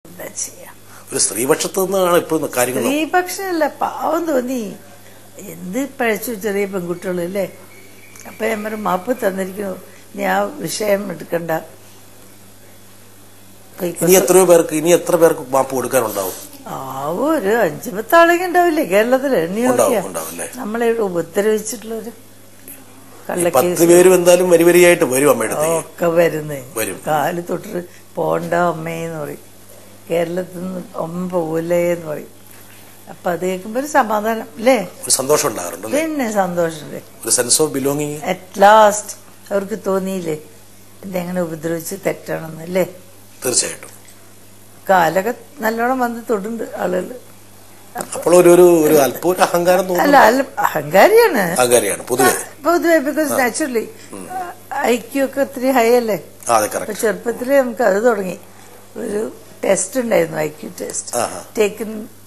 എന്താ ചെയ്യാ ഒരു സ്ത്രീപക്ഷത്ത് നിന്നാണ് ഇപ്പോഴും കാര്യങ്ങൾ സ്ത്രീപക്ഷമല്ല പാവം തോന്നി എന്ത് പഴച്ചു ചെറിയ പെൺകുട്ടികളല്ലേ അപ്പൊ ഞാൻ പറഞ്ഞു മാപ്പ് തന്നിരിക്കുന്നു നീ ആ വിഷയം എടുക്കണ്ട ഇനി എത്രയോ പേർക്ക് ഇനി എത്ര പേർക്ക് മാപ്പ് കൊടുക്കാനുണ്ടാവും ആവോ ഒരു അഞ്ചു പത്താളെങ്കിൽ ഉണ്ടാവില്ലേ കേരളത്തില് എണ്ണി ഉണ്ടാവും, നോക്കിയാ ഉണ്ടാവും അല്ലേ? നമ്മളെ ഇവിടെ ഉപദ്രവിച്ചിട്ടുള്ളൊരു ഈ കള്ളക്കേസ് പത്ത് പേരും എന്തായാലും വരി വരിയായിട്ട് വരും അമ്മയുടെ അടുത്തേക്ക് ഒക്കെ വരുന്നേ വരും. കാല് തൊട്ട് പോണ്ട അമ്മേന്ന് പറയും കേരളത്തിൽ നിന്ന് അമ്മ പോവില്ലേ എന്ന് പറയും അപ്പൊ അത് കേൾക്കുമ്പോ ഒരു സമാധാനം അല്ലേ ഒരു സന്തോഷം ഉണ്ടാകാറുണ്ടല്ലേ പിന്നെ സന്തോഷമില്ലേ ഒരു sense of belonging at last അവർക്ക് തോന്നിയില്ലേ എന്നെ എങ്ങനെ ഉപദ്രവിച്ച് തെറ്റാണെന്ന് അല്ലേ തീർച്ചയായിട്ടും കാലൊക്കെ നല്ലോണം വന്ന് തൊടുണ്ട് ആളുകൾ അപ്പോൾ ഒരു ഒരു ഒരു അല്പം ഒരു അഹങ്കാരം അല്ല തോന്നുന്നു അല്ല അഹങ്കാരിയാണ് അഹങ്കാരിയാണ് പൊതുവെ പൊതുവെ ബിക്കോസ് നാച്ചുറലി ഐക്യു ഒക്കെ ഒത്തിരി ഹൈ അല്ലേ ആ അതെ അപ്പൊ കറക്റ്റ് ചെറുപ്പത്തില് നമുക്ക് അത് തുടങ്ങി ഒരു ടെസ്റ്റ് ഉണ്ടായിരുന്നു ഐ ക്യു ടെസ്റ്റ് ആഹാ. ടേക്കൻ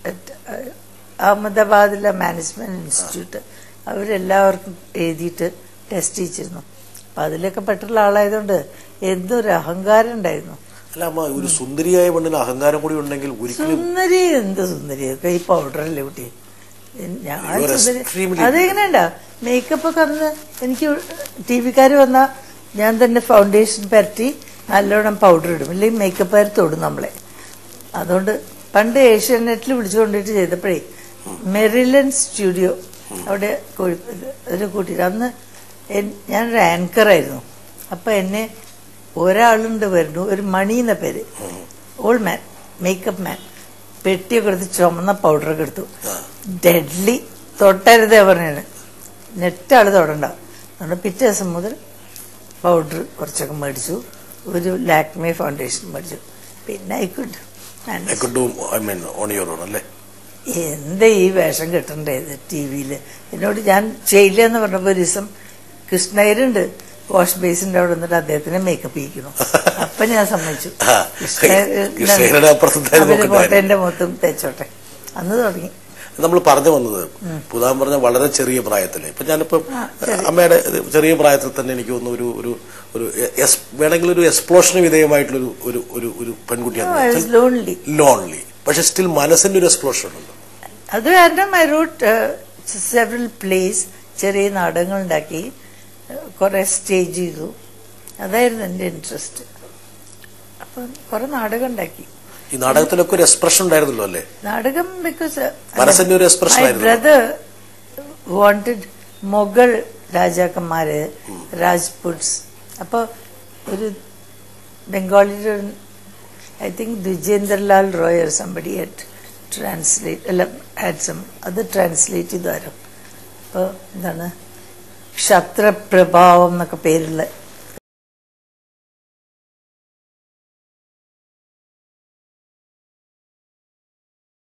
അഹമ്മദാബാദിലെ മാനേജ്മെന്റ് ഇൻസ്റ്റിറ്റ്യൂട്ട് അവരെല്ലാവർക്കും എഴുതിയിട്ട് ടെസ്റ്റ് ചെയ്യിച്ചിരുന്നു അപ്പൊ അതിലൊക്കെ പെട്ടുള്ള ആളായതുകൊണ്ട് എന്തൊരു അഹങ്കാരം ഉണ്ടായിരുന്നു അല്ല അമ്മ ഒരു സുന്ദരിയായ പെണ്ണിന് അഹങ്കാരം കൂടി ഉണ്ടെങ്കിൽ ഒരിക്കലും സുന്ദരി എന്ത് സുന്ദരി ഒക്കെ ഈ പൗഡറല്ലേ കുട്ടി ഞാൻ You are സുന്ദരി extremely അതെങ്ങനെയുണ്ടാ മേക്കപ്പ് ഒക്കെ അന്ന് എനിക്ക് ടി വിക്കാര് വന്നാ ഞാൻ തന്നെ ഫൗണ്ടേഷൻ പരട്ടി നല്ലോണം പൗഡർ ഇടും ഇല്ലെങ്കിൽ മേക്കപ്പുകാർ തൊടും നമ്മളെ അതുകൊണ്ട് പണ്ട് ഏഷ്യാനെറ്റിൽ വിളിച്ചു കൊണ്ടിട്ട് ചെയ്തപ്പോഴേ മെറിലൻ സ്റ്റുഡിയോ അവിടെ കോഴി- ഒരു കൂട്ടി അന്ന് എൻ- ഞാനൊരു ആങ്കറായിരുന്നു അപ്പൊ എന്നെ ഒരാളുണ്ട് വരുന്നു ഒരു മണി എന്ന പേര് ഓൾഡ് മാൻ മേക്കപ്പ് മാൻ പെട്ടിയൊക്കെ എടുത്ത് ചുമന്ന പൗഡറൊക്കെ എടുത്തു ഡെഡ്ലി തൊട്ടരുതേ പറഞ്ഞാണ് നെറ്റാള് തൊടണ്ട അതുകൊണ്ട് പിറ്റേ ദിവസം മുതൽ പൗഡർ കുറച്ചൊക്കെ മേടിച്ചു ഒരു ലാക്മേ ഫൗണ്ടേഷൻ മേടിച്ചു പിന്നെ ആയിക്കോട്ടെ I could do I mean on your own അല്ലേ എന്താ ഈ വേഷം കെട്ടണ്ടേത് ടി വിയില് എന്നോട് ഞാൻ ചെയ്യില്ല എന്ന് പറഞ്ഞപ്പോ ഒരു ദിവസം കൃഷ്ണയരുണ്ട് വാഷ് ബേസിന്റെ അവിടെ വന്നിട്ട് അദ്ദേഹത്തിനെ മേക്കപ്പ് ചെയ്യിക്കണം അപ്പൊ ഞാൻ സമ്മതിച്ചു ആ, കൃഷ്ണയ്യരുടെ അപ്പുറത്തുണ്ടായിരുന്നു അവര് നോക്കണ്ടായിരുന്നു. പോട്ടെ എന്റെ മൊത്തം തേച്ചോട്ടെ അന്ന് തുടങ്ങി നമ്മൾ പറഞ്ഞു വന്നത് പുതാൻ പറഞ്ഞ വളരെ ചെറിയ പ്രായത്തില് ഇപ്പൊ ഞാനിപ്പം അമ്മയുടെ ഇത് ചെറിയ പ്രായത്തിൽ തന്നെ എനിക്ക് തോന്നുന്നു ഒരു ഒരു ഒരു എസ്- വേണമെങ്കിൽ ഒരു എക്സ്പ്ലോഷന് വിധേയമായിട്ടുള്ള ഒരു ഒരു ഒരു ഒരു പെൺകുട്ടിയാണ് ലോൺലി ലോൺലി പക്ഷെ സ്റ്റിൽ മനസ്സിന്റെ ഒരു എക്സ്പ്ലോഷൻ ഉണ്ട് അത് കാരണം ഐ റൂട്ട് സെവറൽ പ്ലേസ് ചെറിയ നാടകങ്ങൾ ഉണ്ടാക്കി കുറെ സ്റ്റേജ് ചെയ്തു അതായിരുന്നു എൻ്റെ ഇൻട്രസ്റ്റ് അപ്പം കുറെ നാടകം ഉണ്ടാക്കി ഈ നാടകത്തിലൊക്കെ ഒരു എക്സ്പ്രഷൻ ഉണ്ടായിരുന്നല്ലോ അല്ലേ നാടകം ബിക്കോസ് മനസ്സിന്റെ ഒരു expression മൈ ആയിരുന്നു. ബ്രദർ വാണ്ടഡ് മുഗൾ രാജാക്കന്മാര് രാജ്പുട്സ് അപ്പൊ ഒരു ബംഗാളിയുടെ I think Dwijendralal Roy or somebody had translate അല്ല had some അത് ട്രാൻസ്ലേറ്റ് ചെയ്താരോ അപ്പോൾ എന്താണ് ക്ഷത്രപ്രഭാവം എന്നൊക്കെ പേരുള്ള